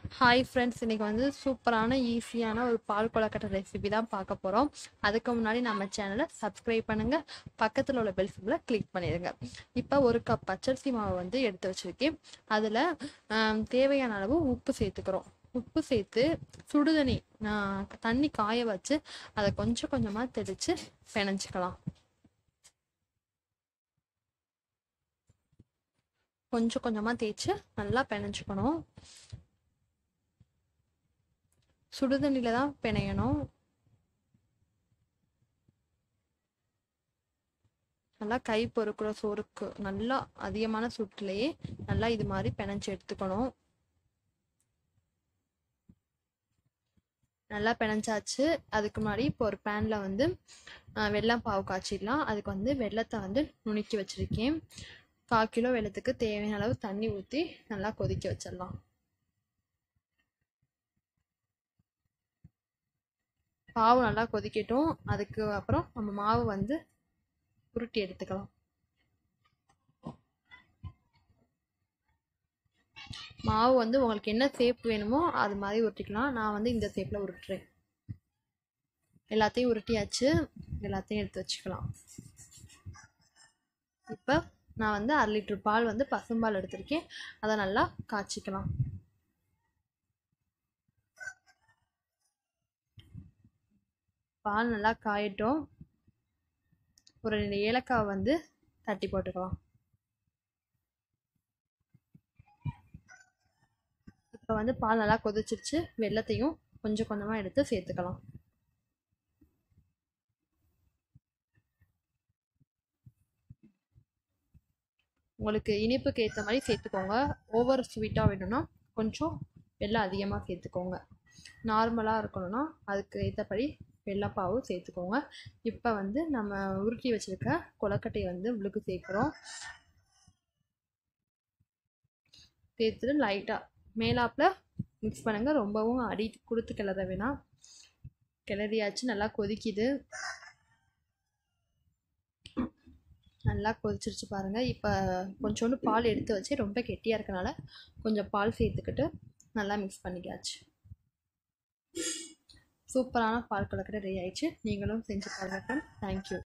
hi friends இன்றைக்கி வந்து சூப்பரான ஈஸியான ஒரு பால் கொழக்கட்டை ரெசிபி தான் பார்க்க போகிறோம் அதுக்கு முன்னாடி நம்ம சேனலை சப்ஸ்கிரைப் பண்ணுங்கள் பக்கத்தில் உள்ள பெல் சிம்பிளை கிளிக் பண்ணிடுங்க இப்போ ஒரு கப் பச்சரிசி மாவு வந்து எடுத்து வச்சுருக்கேன் அதில் தேவையான அளவு உப்பு சேர்த்துக்கிறோம் உப்பு சேர்த்து சுடுதண்ணி ஆஹ் தண்ணி காய வச்சு அதை கொஞ்சம் கொஞ்சமாக தெளித்து பிணைஞ்சிக்கலாம் கொஞ்சம் கொஞ்சமாக தேய்ச்சி நல்லா பிணைஞ்சிக்கணும் சுடுதண்ணியில் தான் பிணையணும் நல்லா கை பொறுக்கிற சோறுக்கு நல்லா அதிகமான சுட்டுலேயே நல்லா இது மாதிரி பிணைஞ்சு எடுத்துக்கணும் நல்லா பிணைஞ்சாச்சு அதுக்கு முன்னாடி இப்போ ஒரு பேனில் வந்து வெல்லம் பாவு காய்ச்சிடலாம் அதுக்கு வந்து வெள்ளத்தை வந்து நுணுக்கி வச்சுருக்கேன் கால் கிலோ வெள்ளத்துக்கு தேவையான அளவு தண்ணி ஊற்றி நல்லா கொதிக்க வச்சிடலாம் பாவு நல்லா கொதிக்கட்டும் அதுக்கு அப்புறம் நம்ம மாவு வந்து உருட்டி எடுத்துக்கலாம் மாவு வந்து உங்களுக்கு என்ன ஷேப் வேணுமோ அது மாதிரி உருட்டிக்கலாம் நான் வந்து இந்த ஷேப்பில் உருட்டுறேன் எல்லாத்தையும் உருட்டியாச்சு எல்லாத்தையும் எடுத்து வச்சுக்கலாம் இப்போ நான் வந்து அரை லிட்டர் பால் வந்து பசும்பால் எடுத்திருக்கேன் அதை நல்லா காய்ச்சிக்கலாம் பால் நல்லா காயட்டும் ஒரு ரெண்டு ஏலக்காய் வந்து தட்டி போட்டுக்கலாம் இப்போ வந்து பால் நல்லா கொதிச்சிருச்சு வெள்ளத்தையும் கொஞ்சம் கொஞ்சமாக எடுத்து சேர்த்துக்கலாம் உங்களுக்கு இனிப்புக்கு ஏற்ற மாதிரி சேர்த்துக்கோங்க ஓவர் ஸ்வீட்டாக வேணும்னா கொஞ்சம் வெள்ளம் அதிகமாக சேர்த்துக்கோங்க நார்மலாக இருக்கணும்னா அதுக்கு ஏற்றபடி வெள்ளைப்பாவு சேர்த்துக்கோங்க இப்போ வந்து நம்ம உருட்டி வச்சுருக்க கொலக்கட்டையை வந்து உள்ளுக்கு சேர்க்குறோம் சேர்த்துட்டு லைட்டாக மேலாப்பில் மிக்ஸ் பண்ணுங்கள் ரொம்பவும் அடி கொடுத்து கிளற வேணாம் கிளறியாச்சு நல்லா கொதிக்குது நல்லா கொதிச்சிருச்சு பாருங்கள் இப்போ கொஞ்சோண்டு பால் எடுத்து வச்சு ரொம்ப கெட்டியாக இருக்கனால கொஞ்சம் பால் சேர்த்துக்கிட்டு நல்லா மிக்ஸ் பண்ணிக்காச்சு சூப்பரான பால் கொழுக்கட்டை ரெடி ஆயிடுச்சு நீங்களும் செஞ்சு பாருங்கள் தேங்க்யூ